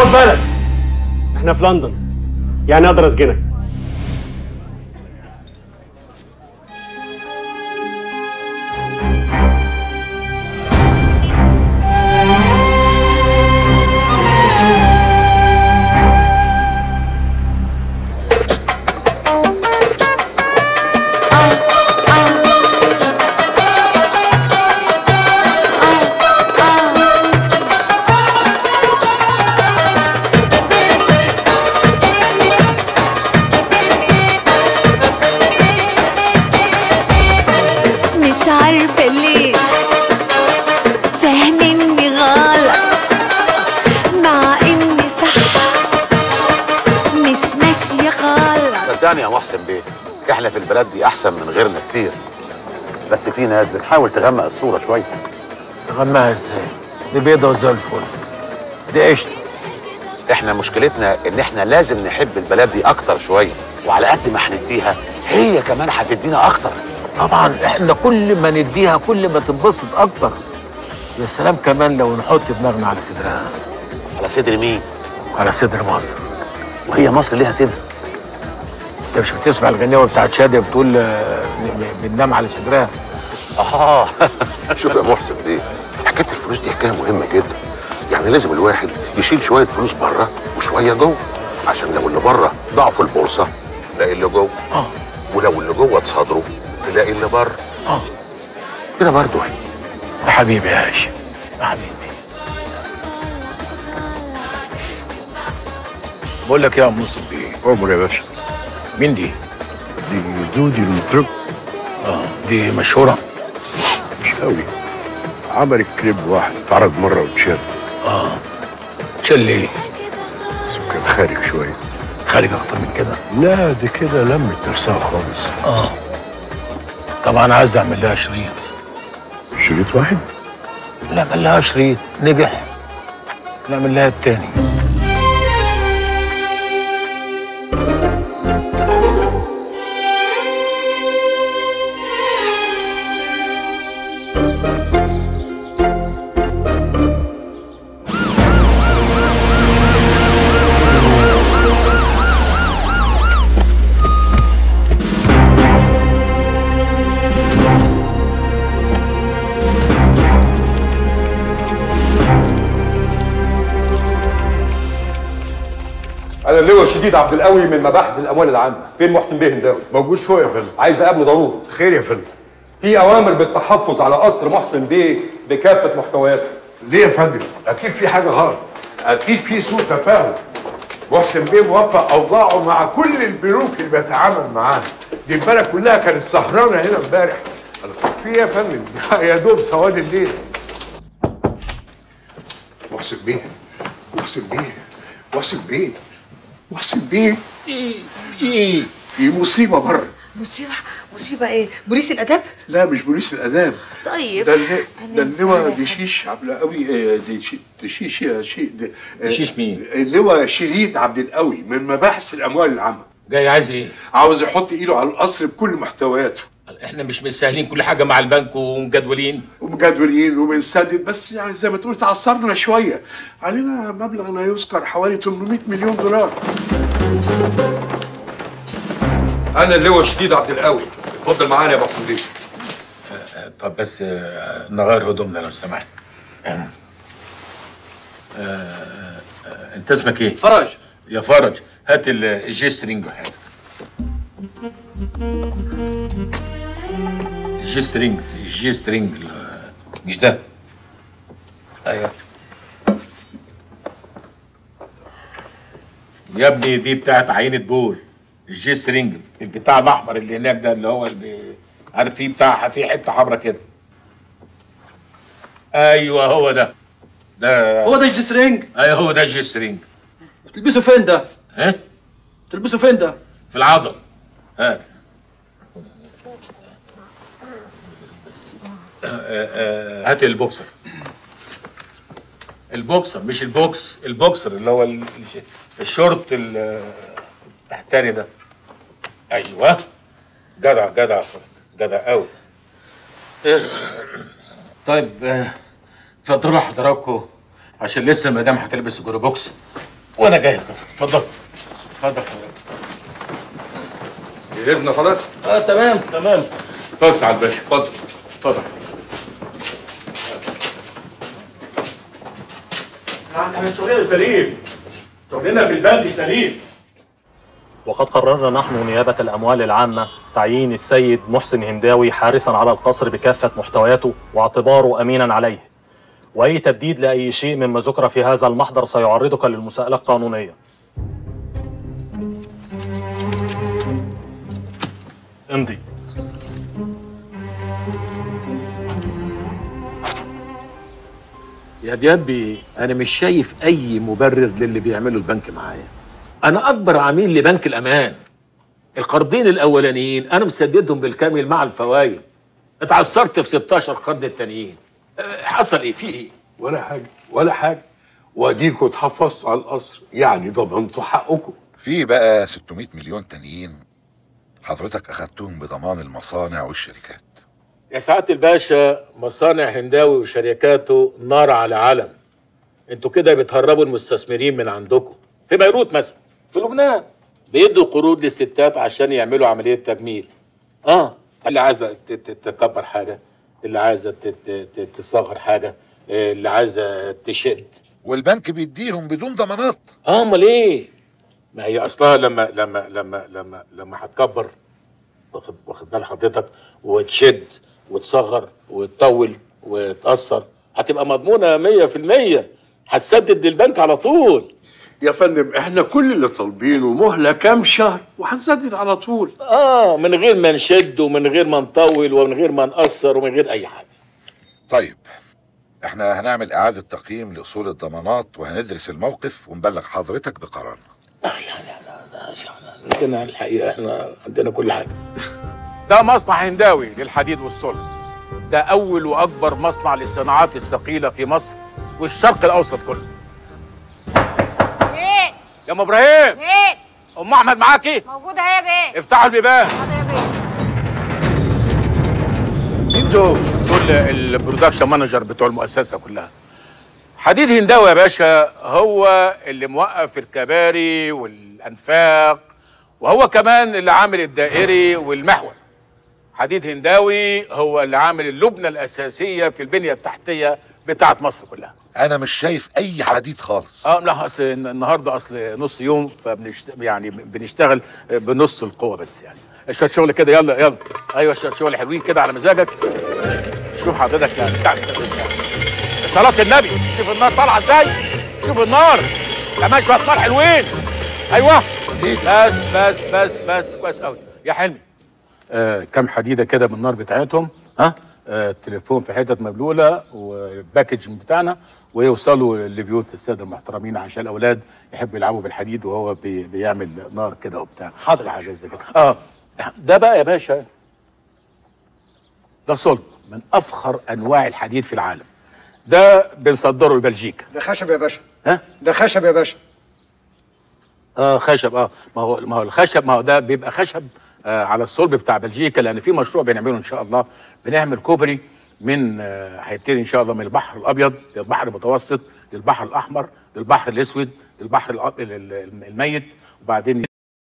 خد بالك احنا في لندن يعني اقدر اسجنك مش عارفة ليه فاهميني غلط مع اني صح مش ماشية غلط صدقني يا محسن بيه احنا في البلد دي احسن من غيرنا كتير بس في ناس بتحاول تغمق الصوره شويه تغمها ازاي دي بيضة وزي الفل دي قشطة احنا مشكلتنا ان احنا لازم نحب البلد دي اكتر شويه وعلى قد ما هنديها هي كمان هتدينا اكتر طبعا احنا كل ما نديها كل ما تنبسط اكتر يا سلام كمان لو نحط دماغنا على صدرها على صدر مين على صدر مصر وهي مصر ليها صدر انت مش بتسمع الغنيوه بتاعت شاديه بتقول آه، ب- بننام على صدرها اه شوف يا محسن ايه حكايه الفلوس دي حكايه مهمه جدا يعني لازم الواحد يشيل شويه فلوس بره وشويه جوه عشان لو اللي بره ضاعوا في البورصه تلاقي اللي جوه اه ولو اللي جوه اتصادروا تلاقي اللي بره اه كده برضه يا حبيبي يا هاشم يا حبيبي بقول لك يا ام نصر بيه عمر يا باشا مين دي؟ دي دودي المطرب اه دي مشهوره مش قوي عملت كليب واحد اتعرض مره واتشال اه شل ايه؟ بس كان خارج شويه خارج اكتر من كده لا دي كده لمت نفسها خالص اه طبعا عايز اعمل لها شريط شريط واحد نعمل لها شريط نجح نعمل لها التاني انا اللواء شديد عبد القوي من مباحث الاموال العامه فين محسن بيه هنداوي موجود فوق يا فندم عايز اقابله ضروري خير يا فندم في اوامر بالتحفظ على قصر محسن بيه بكافه محتوياته ليه يا فندم اكيد في حاجه غلط اكيد في سوء تفاهم محسن بيه موفق اوضاعه مع كل البنوك اللي بيتعامل معاها دي البلد كلها كانت سهرانه هنا امبارح في إيه يا فندم يا دوب سواد الليل محسن بيه محسن بيه محسن بيه محسن بيه ايه في مصيبه بره مصيبة مصيبة ايه؟ بوليس الآداب؟ لا مش بوليس الاداب طيب ده اللي أنا- ده اللواء أنا- دشيش عبد القوي آه، دشي- دشيش يا شي د- آه، دشيش مين؟ اللواء شريد عبد القوي من مباحث الاموال العامه جاي عايز ايه؟ عاوز يحط ايده على القصر بكل محتوياته احنا مش مسهلين كل حاجه مع البنك ومجدولين ومجدولين وبنسدد بس يعني زي ما تقول تعثرنا شويه علينا مبلغ لا يذكر حوالي 800 مليون دولار انا اللواء شديد عبد القوي اتفضل معانا يا محسن بيه طب بس آه، نغير هدومنا لو سمحت آه، آه، آه، انت اسمك ايه؟ فرج يا فرج هات ال- الجي سترينج وحياتك الجي سترينج الجي سترينج ال- مش ده ايوه يا ابني دي بتاعت عينة بول الجي سترينج البتاع الاحمر اللي هناك ده اللي هو اللي عارف فيه بتاع فيه حته حمرا كده ايوه هو ده ده هو ده الجسرينج ايوه هو ده الجي سترينج تلبسه فين ده؟ ها تلبسه فين ده؟ في العضل هات آه، آه، هات البوكسر البوكسر مش البوكس البوكسر اللي هو ال- الشورت ال- التحتاني ده ايوه جدع جدع جدع قوي طيب آه، اتفضلوا حضراتكم عشان لسه المدام هتلبس الجورو بوكس وانا جاهز اتفضل اتفضل جهزنا خلاص اه تمام تمام اتفضل على الباشا اتفضل اتفضل احنا شغلنا سليم شغلنا في البنك سليم وقد قررنا نحن نيابة الأموال العامة تعيين السيد محسن هنداوي حارسا على القصر بكافة محتوياته واعتباره أمينا عليه وأي تبديد لأي شيء مما ذكر في هذا المحضر سيعرضك للمساءلة القانونية امضي يا ديابي انا مش شايف اي مبرر للي بيعمله البنك معايا انا اكبر عميل لبنك الامان القرضين الاولانيين انا مسددهم بالكامل مع الفوائد اتعثرت في 16 قرض التانيين أه، حصل ايه في ايه ولا حاجه ولا حاجه واديكوا اتحفظتوا على القصر يعني ضمنتوا حقكم في بقى 600 مليون تانيين حضرتك اخدتهم بضمان المصانع والشركات يا سعاده الباشا مصانع هنداوي وشركاته نار على علم انتوا كده بتهربوا المستثمرين من عندكم في بيروت مثلا في لبنان بيدوا قروض للستات عشان يعملوا عمليه تجميل اه اللي عايزه ت- ت- تكبر حاجه اللي عايزه ت- ت- ت- تصغر حاجه آه، اللي عايزه تشد والبنك بيديهم بدون ضمانات اه امال ايه ما هي اصلها لما لما لما لما لما هتكبر واخد واخد بال حضرتك وتشد وتصغر وتطول وتأثر هتبقى مضمونة 100% هتسدد للبنك على طول يا فندم احنا كل اللي طالبينه مهله كام شهر وهنسدد على طول اه من غير ما نشد ومن غير ما نطول ومن غير ما نقصر ومن غير اي حاجه طيب احنا هنعمل اعادة تقييم لاصول الضمانات وهندرس الموقف ونبلغ حضرتك بقرارنا عندنا الحقيقه احنا عندنا كل حاجه ده مصنع هنداوي للحديد والصلب ده اول واكبر مصنع للصناعات الثقيله في مصر والشرق الاوسط كله ايه يا ام ابراهيم ايه ام احمد معاكي موجودة اهي يا بيه افتحوا البيبان مين دول؟ دول البرودكشن مانجر بتوع المؤسسه كلها حديد هنداوي يا باشا هو اللي موقف الكباري والانفاق وهو كمان اللي عامل الدائري والمحور حديد هنداوي هو اللي عامل اللبنه الاساسيه في البنيه التحتيه بتاعت مصر كلها انا مش شايف اي حديد خالص اه لا اصل النهارده اصل نص يوم فبنشت... يعني بنشتغل بنص القوه بس يعني شويه شغل كده يلا يلا ايوه شويه شغل حلوين كده على مزاجك شوف حضرتك يعني بتاع صلاة النبي شوف النار طالعه ازاي شوف النار كمان شويه نار حلوين ايوه بس بس بس بس كويس قوي يا حلمي آه كام حديده كده من النار بتاعتهم ها آه التليفون في حتت مبلوله والباكج بتاعنا ويوصلوا لبيوت الساده المحترمين عشان الاولاد يحبوا يلعبوا بالحديد وهو بي بيعمل نار كده وبتاع حاضر حاجه زي كده اه ده بقى يا باشا ده صلب من افخر انواع الحديد في العالم ده بنصدره لبلجيكا ده خشب يا باشا ها ده خشب يا باشا اه خشب اه ما هو ما هو الخشب ما هو ده بيبقى خشب آه على الصلب بتاع بلجيكا لان في مشروع بنعمله ان شاء الله بنعمل كوبري من آه، هيبتدي ان شاء الله من البحر الابيض للبحر المتوسط للبحر الاحمر للبحر الاسود للبحر الأ- ال- ال- الميت وبعدين